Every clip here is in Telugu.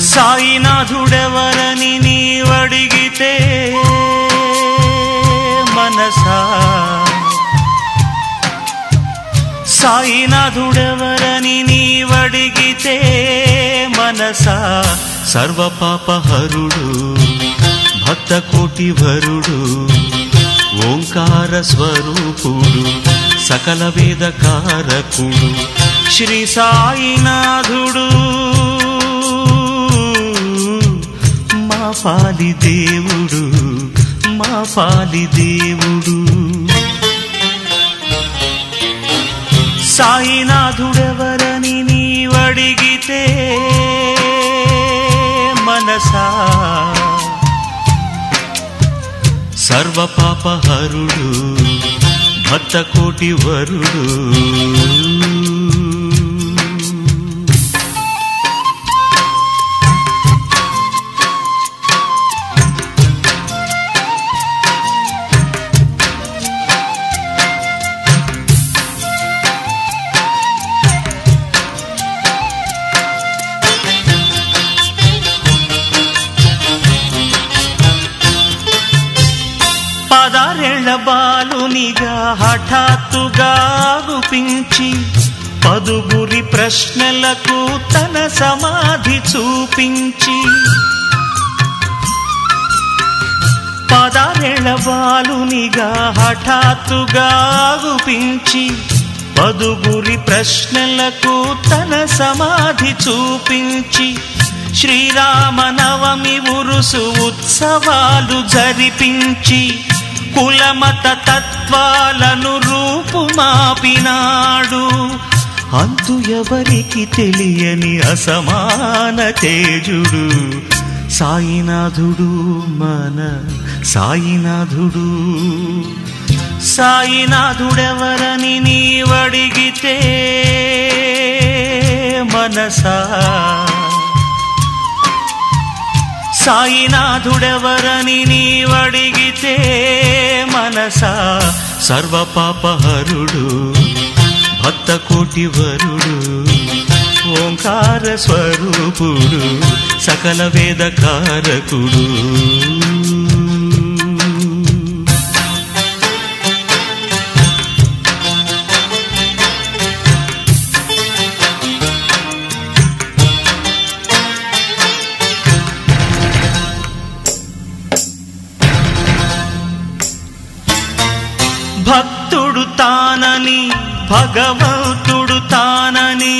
సాయినాథుడెవరని నీవడిగితే మనసా సాయినాథుడెవరని నీవడిగితే మనసా సర్వపాపహరుడు భక్త కోటివరుడు ఓంకార స్వరూపుడు సకల వేద కారకుడు శ్రీ సాయినాథుడు మా పాలి దేవుడు మా పాలి దేవుడు సాయినాథుడెవరని నీవడిగితే మనసా సర్వపాపహరుడు భక్త కోటి వరుడు పదారేళ్ల బాలునిగా హఠాత్తుగా గుపించి పదుగురి ప్రశ్నలకు తన సమాధి చూపించి పదారేళ్ల బాలునిగా హఠాత్తుగా గుపించి పదుగురి ప్రశ్నలకు తన సమాధి చూపించి శ్రీరామనవమి ఉరుసు ఉత్సవాలు జరిపించి కులమత తత్వాలను రూపుమాపినాడు అంతు ఎవరికి తెలియని అసమాన తేజుడు సాయినాథుడు మన సాయినాథుడు సాయినాథుడెవరని నీవడిగితే మనసా సాయినాథుడెవరని నీవడిగితే మనసా సర్వపాపహరుడు భక్త కోటి వరుడు ఓంకార స్వరూపుడు సకల వేద కారకుడు భక్తుడు తానని భగవంతుడు తానని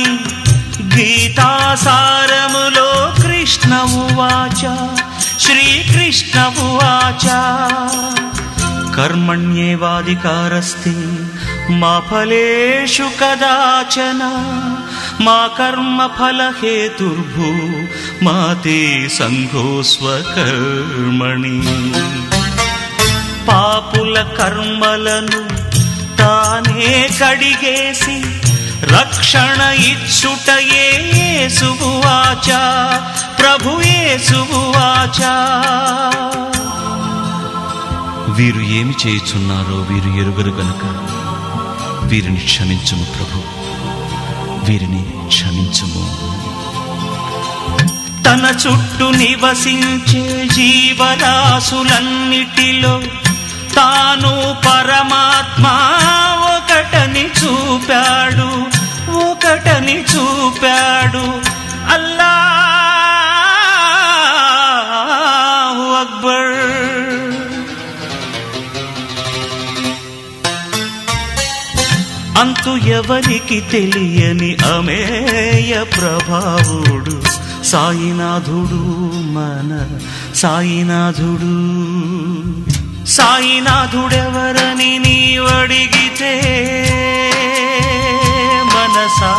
గీతాసారములో కృష్ణ ఉవాచ శ్రీకృష్ణ ఉవాచ కర్మణ్యేవాధికారస్తే మా ఫలేషు కదాచన మా కర్మ ఫలహేతుర్భూ మా తే సంఘోస్వకర్మణి పాపుల కర్మలను తానే కడిగేసి రక్షణ ఇచ్చుటయే సువాచ ప్రభుయే సువాచ వీరు ఏమి చేయుచున్నారో వీరు ఎరుగరు గనుక వీరిని క్షమించుము ప్రభు వీరిని క్షమించుము తన చుట్టూ నివసించే జీవరాశులన్నిటిలో తాను పరమాత్మ ఒకటని చూపాడు ఒకటని చూపాడు అల్లాహు అక్బర్ అంతు ఎవరికి తెలియని అమేయ ప్రభావుడు సాయినాథుడు మన సాయినాథుడు సాయినాథుడెవరని నీవడిగితే మనసా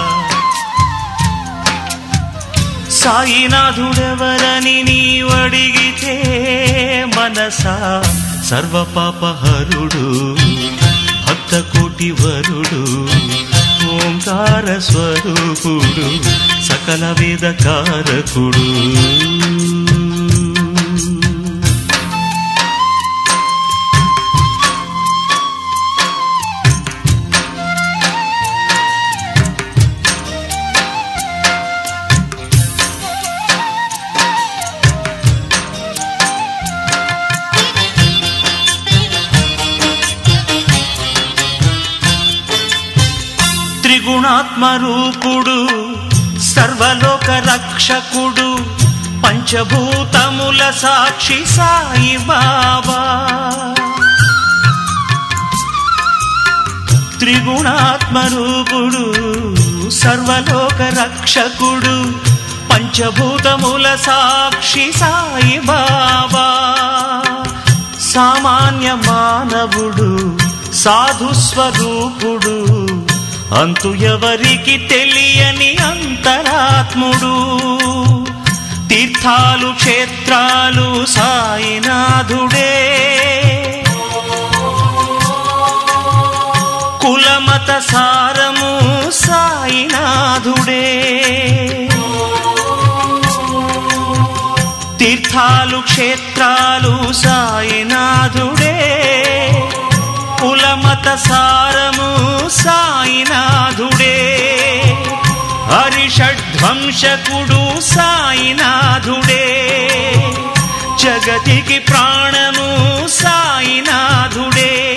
సాయినాథుడెవరని నీవడిగితే మనసా సర్వపాపహరుడు భక్త కోటి వరుడు ఓంకార స్వరూపుడు సకల వేద కారకుడు త్రిగుణాత్మరూపుడు సర్వలోక రక్షకుడు పంచభూతముల సాక్షి సాయి బాబా త్రిగుణాత్మరూపుడు సర్వలోక రక్షకుడు పంచభూతముల సాక్షి సాయి బాబా సామాన్య మానవుడు సాధు స్వరూపుడు అంతు ఎవరికి తెలియని అంతరాత్ముడు తీర్థాలు క్షేత్రాలు సాయినాథుడే కులమత సారము సాయినాథుడే తీర్థాలు క్షేత్రాలు సాయినాథుడే కులమత సారము సాయినాథుడే హరిషడ్వంశకుడు సాయినాథుడే జగతికి ప్రాణము సాయినాథుడే